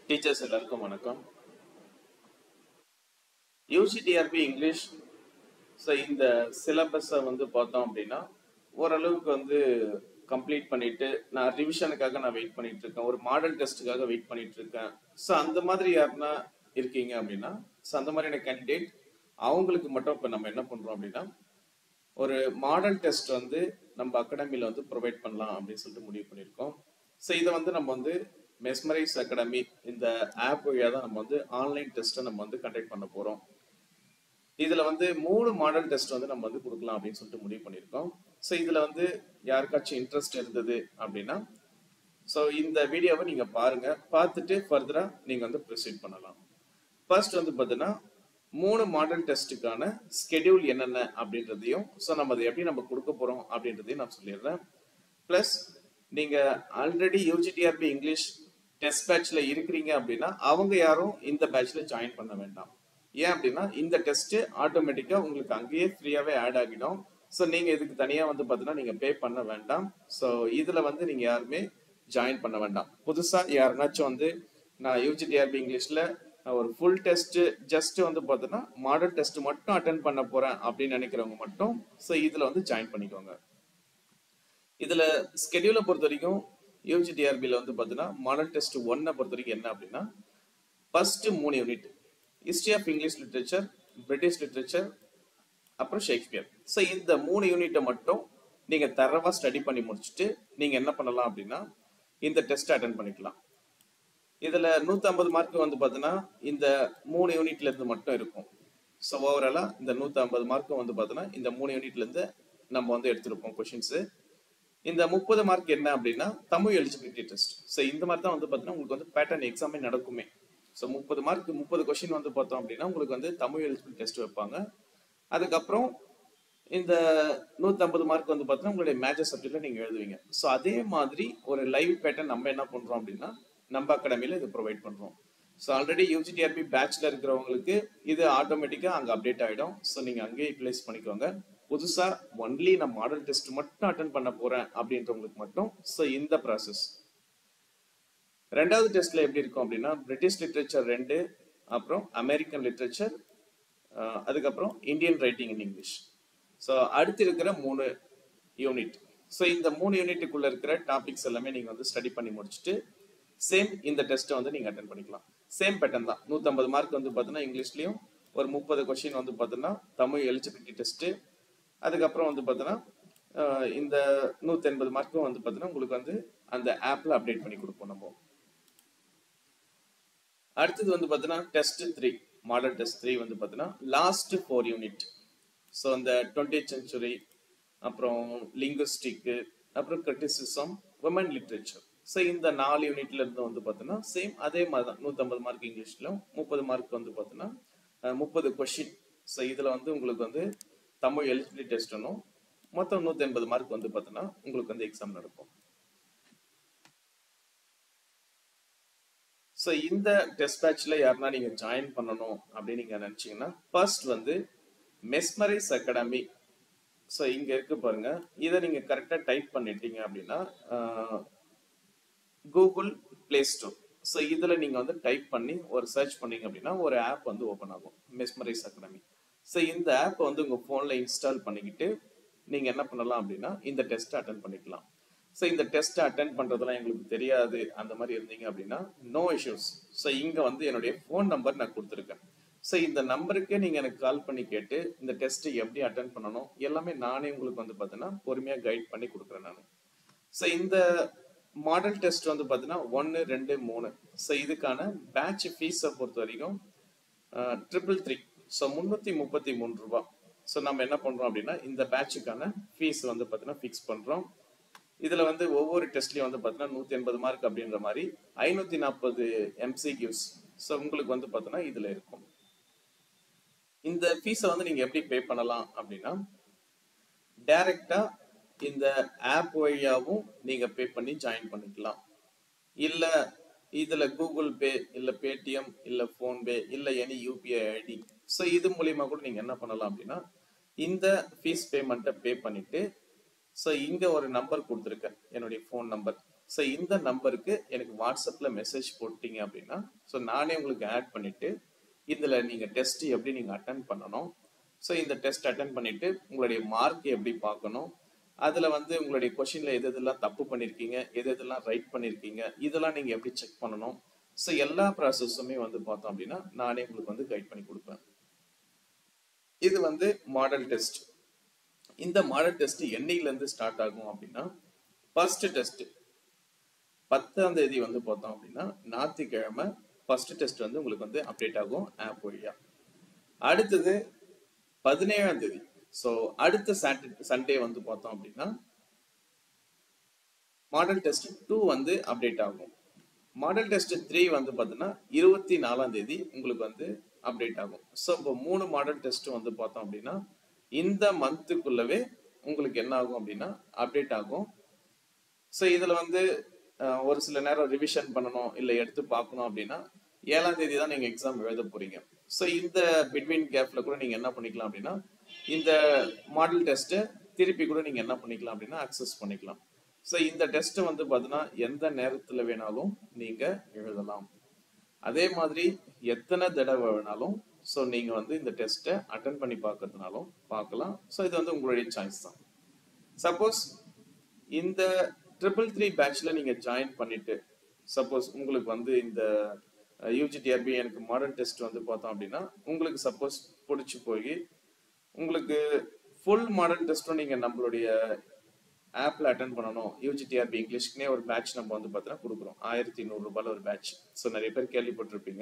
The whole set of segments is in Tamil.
டீச்சர்ஸ் எல்லாருக்கும் வணக்கம் யூசிடிஆர்பி இங்கிலீஷ் ஸோ இந்த சிலபஸை வந்து பார்த்தோம் அப்படின்னா ஓரளவுக்கு வந்து கம்ப்ளீட் பண்ணிட்டு நான் ரிவிஷனுக்காக நான் வெயிட் பண்ணிட்டு இருக்கேன் ஒரு மாடல் டெஸ்ட்டுக்காக வெயிட் பண்ணிட்டு இருக்கேன் ஸோ அந்த மாதிரி யாருன்னா இருக்கீங்க அப்படின்னா ஸோ அந்த மாதிரியான கேண்டிடேட் அவங்களுக்கு மட்டும் இப்போ நம்ம என்ன பண்றோம் அப்படின்னா ஒரு மாடல் டெஸ்ட் வந்து நம்ம அகாடமியில் வந்து ப்ரொவைட் பண்ணலாம் அப்படின்னு சொல்லிட்டு முடிவு பண்ணியிருக்கோம் ஸோ இதை வந்து நம்ம வந்து மெஸ்மரைஸ் அகாடமி இந்த ஆப் வழியாக தான் நம்ம வந்து ஆன்லைன் டெஸ்ட்டை நம்ம வந்து கண்டக்ட் பண்ண போகிறோம் இதில் வந்து மூணு மாடல் டெஸ்ட் வந்து நம்ம வந்து கொடுக்கலாம் அப்படின்னு சொல்லிட்டு முடிவு பண்ணியிருக்கோம் ஸோ இதில் வந்து யாருக்காச்சும் இன்ட்ரெஸ்ட் இருந்தது அப்படின்னா ஸோ இந்த வீடியோவை நீங்கள் பாருங்க பார்த்துட்டு ஃபர்தராக நீங்கள் வந்து ப்ரொசீட் பண்ணலாம் ஃபர்ஸ்ட் வந்து பார்த்தீங்கன்னா மூணு மாடல் டெஸ்ட்டுக்கான ஸ்கெடியூல் என்னென்ன அப்படின்றதையும் ஸோ நம்ம அதை எப்படி நம்ம கொடுக்க போகிறோம் அப்படின்றதையும் நான் சொல்லிடுறேன் ப்ளஸ் நீங்கள் ஆல்ரெடி யூஜிடிஆர்பி இங்கிலீஷ் டெஸ்ட் பேட்ச்ல இருக்கிறீங்க அப்படின்னா அவங்க யாரும் இந்த பேட்ச்ல ஜாயின் பண்ண வேண்டாம் ஏன் அப்படின்னா இந்த டெஸ்ட் ஆட்டோமேட்டிக்கா உங்களுக்கு அங்கேயே ஃப்ரீயாவே ஆட் ஆகிடும் ஸோ நீங்க இதுக்கு தனியா வந்து பார்த்தீங்கன்னா நீங்க பே பண்ண வேண்டாம் ஸோ இதுல வந்து நீங்க யாருமே ஜாயின் பண்ண வேண்டாம் புதுசா யாருனாச்சும் வந்து நான் யூஜிடிஆர்பி இங்கிலீஷ்ல ஒரு ஃபுல் டெஸ்ட் ஜஸ்ட் வந்து பார்த்தீங்கன்னா மாடல் டெஸ்ட் மட்டும் அட்டன் பண்ண போறேன் அப்படின்னு நினைக்கிறவங்க மட்டும் ஸோ இதுல வந்து ஜாயின் பண்ணிக்கோங்க இதுல ஸ்கெடியூலை பொறுத்த வரைக்கும் யூஜிடிஆர்பியில் வந்து பார்த்தீங்கன்னா மாடல் டெஸ்ட் ஒன்னை பொறுத்த வரைக்கும் என்ன அப்படின்னா ஃபர்ஸ்ட் மூணு unit history of English literature British literature அப்புறம் ஷேக்ஸ்பியர் ஸோ இந்த மூணு யூனிட்டை மட்டும் நீங்கள் தரவாக ஸ்டடி பண்ணி முடிச்சுட்டு நீங்கள் என்ன பண்ணலாம் அப்படின்னா இந்த டெஸ்ட் அட்டன் பண்ணிக்கலாம் இதில் நூற்றம்பது மார்க் வந்து பார்த்தீங்கன்னா இந்த மூணு யூனிட்ல இருந்து மட்டும் இருக்கும் ஸோ ஓவராலாக இந்த நூற்றம்பது மார்க்கும் வந்து பார்த்தீங்கன்னா இந்த மூணு யூனிட்ல இருந்து நம்ம வந்து எடுத்திருப்போம் கொஷின்ஸு இந்த முப்பது மார்க் என்ன அப்படின்னா தமிழ் எலிஜிபிலிட்டி டெஸ்ட் ஸோ இந்த மாதிரி தான் வந்து பார்த்தீங்கன்னா உங்களுக்கு வந்து பேட்டர்ன் எக்ஸாமே நடக்குமே ஸோ முப்பது மார்க் முப்பது கொஷின் வந்து பார்த்தோம் அப்படின்னா உங்களுக்கு வந்து தமிழ் எலிஜிபிலிட்டி டெஸ்ட் வைப்பாங்க அதுக்கப்புறம் இந்த நூற்றம்பது மார்க் வந்து பார்த்தீங்கன்னா உங்களுடைய மேஜர் சப்ஜெக்ட்ல நீங்கள் எழுதுவீங்க ஸோ அதே மாதிரி ஒரு லைவ் பேட்டர்ன் நம்ம என்ன பண்ணுறோம் அப்படின்னா நம்ம அகாடமியில் இது ப்ரொவைட் பண்ணுறோம் ஸோ ஆல்ரெடி யூஜிடிஆர்பி பேட்ச்ல இருக்கிறவங்களுக்கு இது ஆட்டோமேட்டிக்காக அங்கே அப்டேட் ஆகிடும் ஸோ நீங்கள் அங்கேயே யூட்டிலைஸ் பண்ணிக்கோங்க புதுசா ஒன்லி நான் மாடல் டெஸ்ட் மட்டும் அட்டன் பண்ண போறேன் அப்படின்றவங்களுக்கு மட்டும் ஸோ இந்த ப்ராசஸ் ரெண்டாவது டெஸ்ட்ல எப்படி இருக்கும் அப்படின்னா பிரிட்டிஷ் லிட்ரேச்சர் ரெண்டு அப்புறம் அமெரிக்கன் லிட்ரேச்சர் அதுக்கப்புறம் Indian writing in English so அடுத்து இருக்கிற மூணு யூனிட் ஸோ இந்த மூணு யூனிட்டுக்குள்ள இருக்கிற டாபிக்ஸ் எல்லாமே நீங்க வந்து ஸ்டடி பண்ணி முடிச்சுட்டு சேம் இந்த டெஸ்ட்டை வந்து நீங்க அட்டன் பண்ணிக்கலாம் சேம் பேட்டர்ன் தான் நூற்றம்பது மார்க் வந்து பார்த்தீங்கன்னா இங்கிலீஷ்லயும் ஒரு முப்பது கொஸ்டின் வந்து பார்த்தீங்கன்னா தமிழ் எலிஜிபிலிட்டி டெஸ்ட்டு அதுக்கப்புறம் வந்து பார்த்தீங்கன்னா இந்த நூற்றி எண்பது மார்க்கும் வந்து பார்த்தீங்கன்னா உங்களுக்கு வந்து அந்த ஆப்பில் அப்டேட் பண்ணி கொடுப்போம் நம்ம அடுத்தது வந்து பார்த்தீங்கன்னா test three model test three வந்து பார்த்தீங்கன்னா லாஸ்ட் ஃபோர் யூனிட் ஸோ அந்த டுவெண்ட்டி சென்ச்சுரி அப்புறம் லிங்குஸ்டிக்கு அப்புறம் கிரிட்டிசிசம் உமன் லிட்ரேச்சர் ஸோ இந்த நாலு யூனிட்ல இருந்து வந்து பார்த்தீங்கன்னா சேம் அதே மாதிரி தான் நூற்றம்பது மார்க் இங்கிலீஷ்லையும் முப்பது மார்க் வந்து பார்த்தீங்கன்னா முப்பது கொஷின் ஸோ இதில் வந்து உங்களுக்கு வந்து தமிழ் எலிஜிபிலிட்டி டெஸ்ட் ஒன்றும் மொத்தம் நூற்றி எண்பது மார்க் வந்து பார்த்தீங்கன்னா உங்களுக்கு வந்து எக்ஸாம் நடக்கும் ஸோ இந்த டெஸ்ட் பேட்ச்ல யாருன்னா நீங்க ஜாயின் பண்ணணும் அப்படின்னு நீங்க நினைச்சீங்கன்னா ஃபர்ஸ்ட் வந்து மெஸ்மரைஸ் அகாடமி ஸோ இங்க இருக்கு பாருங்க இதை நீங்க கரெக்டா டைப் பண்ணிட்டீங்க அப்படின்னா கூகுள் பிளே ஸ்டோர் ஸோ இதுல நீங்க வந்து டைப் பண்ணி ஒரு சர்ச் பண்ணீங்க அப்படின்னா ஒரு ஆப் வந்து ஓப்பன் ஆகும் மெஸ்மரைஸ் அகாடமி ஸோ இந்த ஆப்பை வந்து உங்கள் ஃபோனில் இன்ஸ்டால் பண்ணிக்கிட்டு நீங்கள் என்ன பண்ணலாம் அப்படின்னா இந்த டெஸ்ட்டை அட்டன் பண்ணிக்கலாம் ஸோ இந்த டெஸ்ட்டை அட்டன் பண்ணுறதுலாம் எங்களுக்கு தெரியாது அந்த மாதிரி இருந்தீங்க அப்படின்னா நோ இஷ்யூஸ் ஸோ இங்கே வந்து என்னுடைய ஃபோன் நம்பர் நான் கொடுத்துருக்கேன் ஸோ இந்த நம்பருக்கு நீங்கள் எனக்கு கால் பண்ணி கேட்டு இந்த டெஸ்ட்டை எப்படி அட்டன் பண்ணணும் எல்லாமே நானே உங்களுக்கு வந்து பார்த்தீங்கன்னா பொறுமையாக கைட் பண்ணி கொடுக்குறேன் நான் ஸோ இந்த மாடல் டெஸ்ட் வந்து பார்த்தீங்கன்னா ஒன்று ரெண்டு மூணு ஸோ இதுக்கான பேட்ச் ஃபீஸை பொறுத்த வரைக்கும் ட்ரிபிள் த்ரீ ஸோ முந்நூற்றி முப்பத்தி மூணு ரூபா ஸோ நம்ம என்ன பண்ணுறோம் அப்படின்னா இந்த பேட்சுக்கான ஃபீஸ் வந்து பார்த்தீங்கன்னா ஃபிக்ஸ் பண்ணுறோம் இதில் வந்து ஒவ்வொரு டெஸ்ட்லையும் வந்து பார்த்தீங்கன்னா நூற்றி எண்பது மார்க் அப்படின்ற மாதிரி ஐநூற்றி நாற்பது எம்சிக்யூஸ் ஸோ உங்களுக்கு வந்து பார்த்தீங்கன்னா இதில் இருக்கும் இந்த ஃபீஸை வந்து நீங்கள் எப்படி பே பண்ணலாம் அப்படின்னா டைரக்டாக இந்த ஆப் வழியாகவும் நீங்கள் பே பண்ணி ஜாயின் பண்ணிக்கலாம் இல்லை இதுல கூகுள் பே இல்ல பேடிஎம் இல்ல போன்பே இல்ல எனி யூபிஐ ஐடி ஸோ இது மூலியமா கூட நீங்க என்ன பண்ணலாம் அப்படின்னா இந்த ஃபீஸ் பேமெண்ட்டை பே பண்ணிட்டு ஸோ இங்க ஒரு நம்பர் கொடுத்துருக்கேன் என்னுடைய ஃபோன் நம்பர் ஸோ இந்த நம்பருக்கு எனக்கு வாட்ஸ்அப்பில் மெசேஜ் போட்டீங்க அப்படின்னா ஸோ நானே உங்களுக்கு ஆட் பண்ணிட்டு இதில் நீங்கள் டெஸ்ட் எப்படி நீங்கள் அட்டன் பண்ணணும் ஸோ இந்த டெஸ்ட் அட்டன் பண்ணிட்டு உங்களுடைய மார்க் எப்படி பார்க்கணும் அதில் வந்து உங்களுடைய கொஷினில் எது எதெல்லாம் தப்பு பண்ணியிருக்கீங்க எது எதெல்லாம் ரைட் பண்ணியிருக்கீங்க இதெல்லாம் நீங்கள் எப்படி செக் பண்ணணும் ஸோ எல்லா ப்ராசஸுமே வந்து பார்த்தோம் அப்படின்னா நானே உங்களுக்கு வந்து கைட் பண்ணி கொடுப்பேன் இது வந்து மாடல் டெஸ்ட் இந்த மாடல் டெஸ்ட் என்னையிலேருந்து ஸ்டார்ட் ஆகும் அப்படின்னா ஃபர்ஸ்ட் டெஸ்ட் பத்தாம் தேதி வந்து பார்த்தோம் அப்படின்னா ஞாயிற்றுக்கிழமை ஃபர்ஸ்ட் டெஸ்ட் வந்து உங்களுக்கு வந்து அப்டேட் ஆகும் ஆப் வழியா அடுத்தது பதினேழாம் தேதி ஸோ அடுத்த சாட்டர்டே சண்டே வந்து பார்த்தோம் அப்படின்னா மாடல் டெஸ்ட் டூ வந்து அப்டேட் ஆகும் மாடல் டெஸ்ட் த்ரீ வந்து பார்த்தீங்கன்னா இருபத்தி நாலாம் தேதி உங்களுக்கு வந்து அப்டேட் ஆகும் ஸோ இப்போ மூணு மாடல் டெஸ்ட் வந்து பார்த்தோம் அப்படின்னா இந்த மந்த்துக்குள்ளவே உங்களுக்கு என்ன ஆகும் அப்படின்னா அப்டேட் ஆகும் ஸோ இதில் வந்து அஹ், ஒரு சில நேரம் ரிவிஷன் பண்ணணும் இல்லை எடுத்து பார்க்கணும் அப்படின்னா ஏழாம் தேதி தான் நீங்கள் எக்ஸாம் எழுத போறீங்க ஸோ இந்த பிட்வீன் கேப்ல கூட நீங்கள் என்ன பண்ணிக்கலாம் அப்படின்னா இந்த மாடல் டெஸ்ட்டை திருப்பி கூட நீங்கள் என்ன பண்ணிக்கலாம் அப்படின்னா அக்சஸ் பண்ணிக்கலாம் ஸோ இந்த டெஸ்ட்டை வந்து பார்த்தீங்கன்னா எந்த நேரத்தில் வேணாலும் நீங்கள் எழுதலாம் அதே மாதிரி எத்தனை தடவை வேணாலும் ஸோ நீங்கள் வந்து இந்த டெஸ்ட்டை அட்டன் பண்ணி பார்க்கறதுனாலும் பார்க்கலாம் ஸோ இது வந்து உங்களுடைய சாய்ஸ் தான் சப்போஸ் இந்த ட்ரிபிள் த்ரீ பேட்ச்ல நீங்க ஜாயின் பண்ணிட்டு சப்போஸ் உங்களுக்கு வந்து இந்த யூஜிடிஆர்பி எனக்கு மாடர்ன் டெஸ்ட் வந்து பார்த்தோம் அப்படின்னா உங்களுக்கு சப்போஸ் பிடிச்சி போய் உங்களுக்கு ஃபுல் மாடர்ன் டெஸ்ட்டும் நீங்க நம்மளுடைய ஆப்ல அட்டன் பண்ணணும் யூஜிடிஆர்பி இங்கிலீஷ்க்குனே ஒரு பேட்ச் நம்ம வந்து பார்த்தீங்கன்னா கொடுக்குறோம் ஆயிரத்தி நூறு ரூபாயில ஒரு பேட்ச் ஸோ நிறைய பேர் கேள்விப்பட்டிருப்பீங்க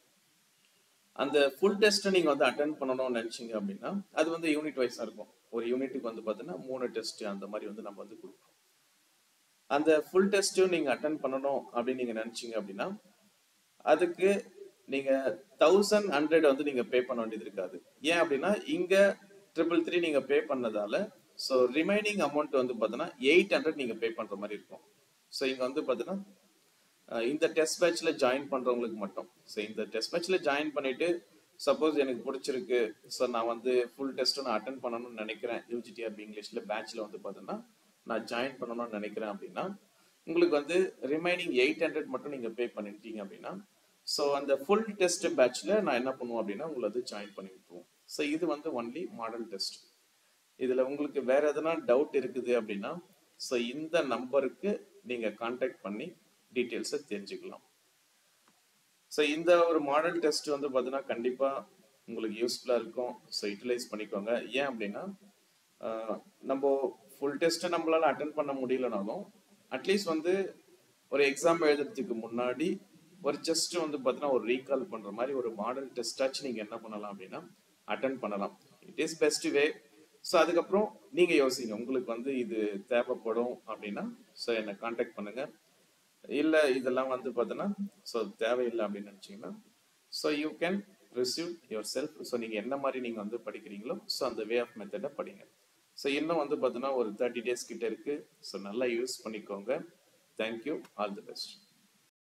அந்த ஃபுல் டெஸ்ட்டை நீங்கள் வந்து அட்டன் பண்ணணும்னு நினச்சிங்க அப்படின்னா அது வந்து யூனிட் வைஸாக இருக்கும் ஒரு யூனிட்டுக்கு வந்து பார்த்தீங்கன்னா மூணு டெஸ்ட் அந்த மாதிரி வந்து நம்ம வந்து கொடுப்போம் அந்த ஃபுல் டெஸ்ட்டும் நீங்கள் அட்டன் பண்ணணும் அப்படின்னு நீங்கள் நினச்சிங்க அப்படின்னா அதுக்கு நீங்கள் தௌசண்ட் ஹண்ட்ரட் வந்து நீங்கள் பே பண்ண வேண்டியது இருக்காது ஏன் அப்படின்னா இங்கே ட்ரிபிள் த்ரீ நீங்கள் பே பண்ணதால ஸோ ரிமைனிங் அமௌண்ட் வந்து பார்த்தீங்கன்னா எயிட் ஹண்ட்ரட் நீங்கள் பே பண்ணுற மாதிரி இருக்கும் ஸோ இங்கே வந்து பார்த்தீங்கன்னா அஹ் இந்த டெஸ்ட் பேட்ச்ல ஜாயின் பண்றவங்களுக்கு மட்டும் ஸோ இந்த டெஸ்ட் பேட்ச்ல ஜாயின் பண்ணிட்டு சப்போஸ் எனக்கு பிடிச்சிருக்கு ஸோ நான் வந்து ஃபுல் டெஸ்ட்டும் நான் அட்டன் பண்ணணும்னு நினைக்கிறேன் யூஜிடிஆர்பி இங்கிலீஷ்ல பேட்ச்ல வந்து பார்த்தீங்கன்னா நான் ஜாயின் பண்ணணும்னு நினைக்கிறேன் அப்படின்னா உங்களுக்கு வந்து ரிமைனிங் எயிட் ஹண்ட்ரட் மட்டும் நீங்க பே பண்ணிட்டீங்க அப்படின்னா ஸோ அந்த ஃபுல் டெஸ்ட் பேட்ச்ல நான் என்ன பண்ணுவோம் அப்படின்னா உங்களை வந்து ஜாயின் பண்ணி விட்டுருவோம் ஸோ இது வந்து ஒன்லி மாடல் டெஸ்ட் இதுல உங்களுக்கு வேற எதனா டவுட் இருக்குது அப்படின்னா ஸோ இந்த நம்பருக்கு நீங்க கான்டாக்ட் பண்ணி டீட்டெயில்ஸை தெரிஞ்சுக்கலாம் ஸோ இந்த ஒரு மாடல் டெஸ்ட் வந்து பார்த்தீங்கன்னா கண்டிப்பாக உங்களுக்கு யூஸ்ஃபுல்லாக இருக்கும் ஸோ யூட்டிலைஸ் பண்ணிக்கோங்க ஏன் அப்படின்னா ஆஹ், நம்ம ஃபுல் டெஸ்ட்டை நம்மளால அட்டன் பண்ண முடியலனாலும் அட்லீஸ்ட் வந்து ஒரு எக்ஸாம் எழுதுறதுக்கு முன்னாடி ஒரு ஜஸ்ட் வந்து பார்த்தீங்கன்னா ஒரு ரீகால் பண்ணுற மாதிரி ஒரு மாடல் டெஸ்டாச்சும் நீங்கள் என்ன பண்ணலாம் அப்படின்னா அட்டன் பண்ணலாம் it is best way so அதுக்கப்புறம் நீங்கள் யோசிங்க உங்களுக்கு வந்து இது தேவைப்படும் அப்படின்னா ஸோ என்னை காண்டாக்ட் பண்ணுங்க இல்லை இதெல்லாம் வந்து பார்த்தோன்னா ஸோ தேவையில்லை அப்படின்னு நினச்சிங்கன்னா so you can receive yourself so நீங்கள் என்ன மாதிரி நீங்கள் வந்து படிக்கிறீங்களோ ஸோ அந்த வே ஆஃப் மெத்தடை படிங்க ஸோ இன்னும் வந்து பார்த்தோன்னா ஒரு தேர்ட்டி டேஸ் கிட்ட இருக்கு ஸோ நல்லா யூஸ் பண்ணிக்கோங்க தேங்க்யூ ஆல் தி பெஸ்ட்